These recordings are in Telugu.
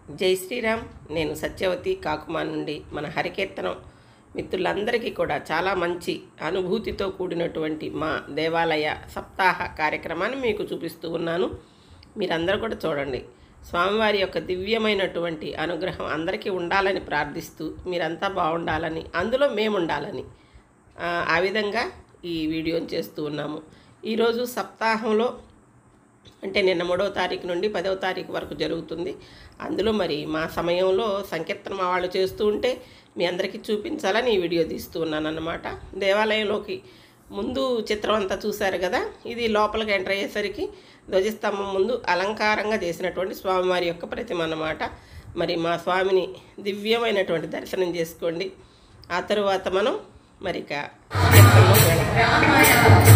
జై శ్రీరామ్ నేను సత్యవతి కాకుమా నుండి మన హరికీర్తనం మిత్రులందరికీ కూడా చాలా మంచి అనుభూతితో కూడినటువంటి మా దేవాలయ సప్తాహ కార్యక్రమాన్ని మీకు చూపిస్తూ ఉన్నాను మీరందరూ కూడా చూడండి స్వామివారి యొక్క దివ్యమైనటువంటి అనుగ్రహం అందరికీ ఉండాలని ప్రార్థిస్తూ మీరంతా బాగుండాలని అందులో మేము ఉండాలని ఆ, ఆ విధంగా ఈ వీడియోని చేస్తూ ఉన్నాము ఈరోజు సప్తాహంలో అంటే నిన్న మూడవ తారీఖు నుండి పదవ తారీఖు వరకు జరుగుతుంది అందులో మరి మా సమయంలో సంకీర్తన మా వాళ్ళు చేస్తూ ఉంటే మీ అందరికీ చూపించాలని ఈ వీడియో తీస్తూ ఉన్నాను అన్నమాట దేవాలయంలోకి ముందు చిత్రం అంతా చూశారు కదా ఇది లోపలికి ఎంటర్ అయ్యేసరికి ధ్వజస్తంభం ముందు అలంకారంగా చేసినటువంటి స్వామివారి యొక్క ప్రతిమ అన్నమాట మరి మా స్వామిని దివ్యమైనటువంటి దర్శనం చేసుకోండి ఆ తరువాత మనం మరి ఇక కీర్తనలోకి వెళ్దాం.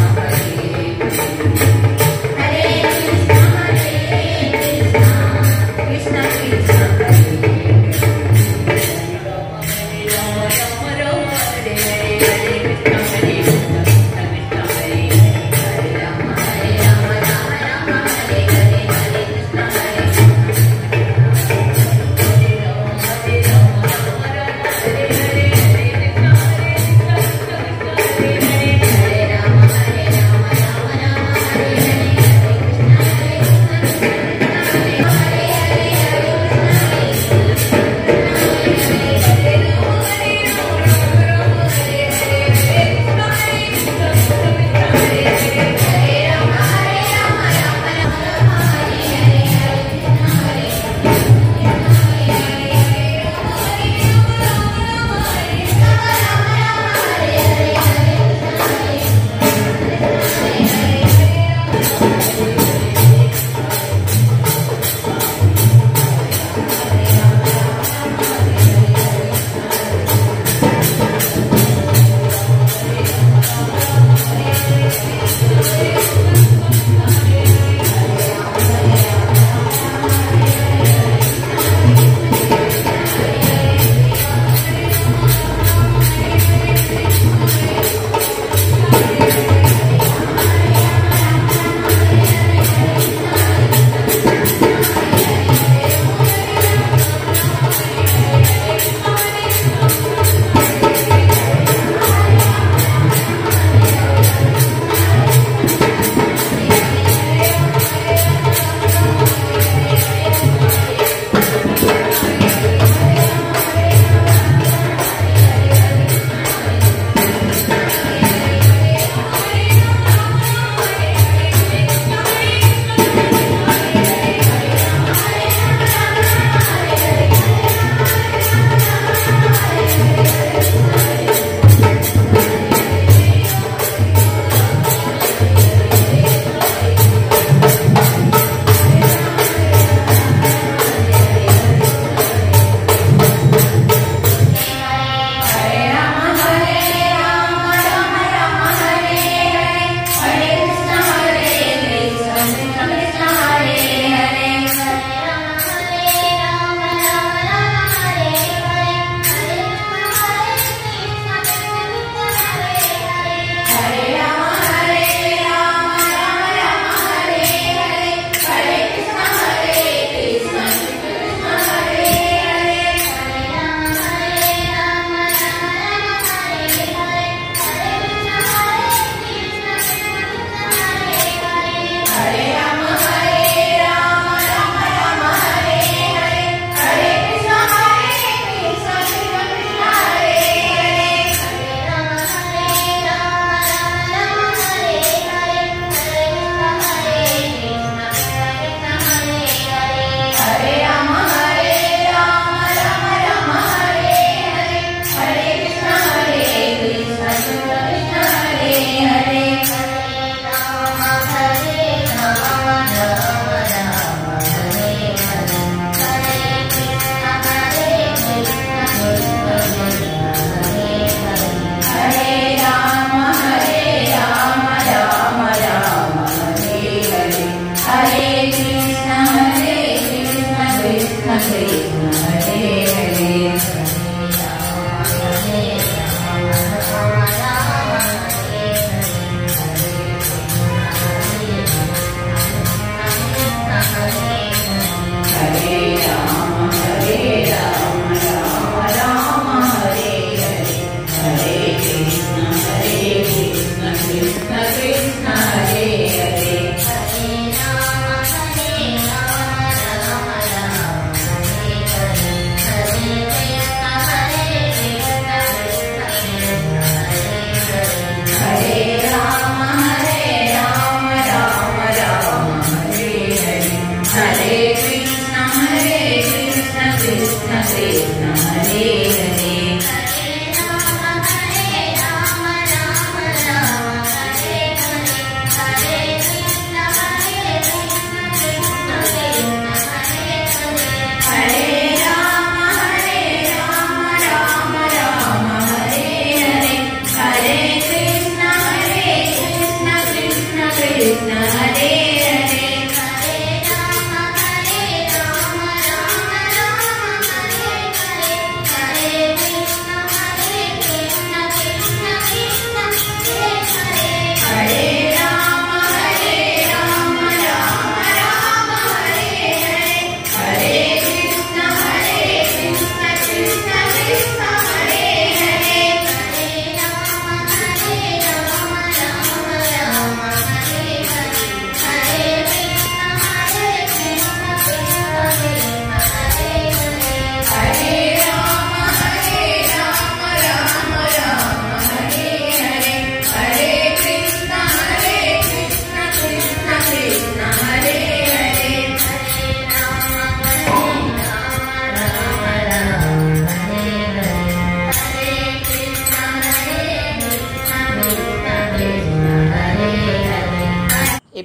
Hare Rama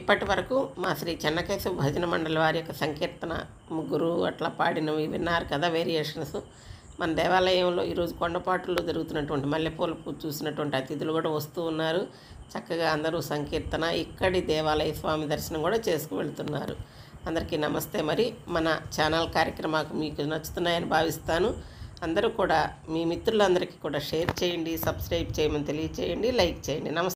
ఇప్పటి వరకు మా శ్రీ చెన్నకేశవ భజన మండలి వారి యొక్క సంకీర్తన ముగ్గురు అట్లా పాడినవి విన్నారు కదా వేరియేషన్స్ మన దేవాలయంలో ఈరోజు కొండపాటులో జరుగుతున్నటువంటి మల్లెపూల పూజ చూసినటువంటి అతిథులు కూడా వస్తూ ఉన్నారు చక్కగా అందరూ సంకీర్తన ఇక్కడి దేవాలయ స్వామి దర్శనం కూడా చేసుకు వెళ్తున్నారు అందరికీ నమస్తే మరి మన ఛానల్ కార్యక్రమాలు మీకు నచ్చుతున్నాయని భావిస్తాను అందరూ కూడా మీ మిత్రులందరికీ కూడా షేర్ చేయండి సబ్స్క్రైబ్ చేయమని తెలియచేయండి లైక్ చేయండి నమస్తే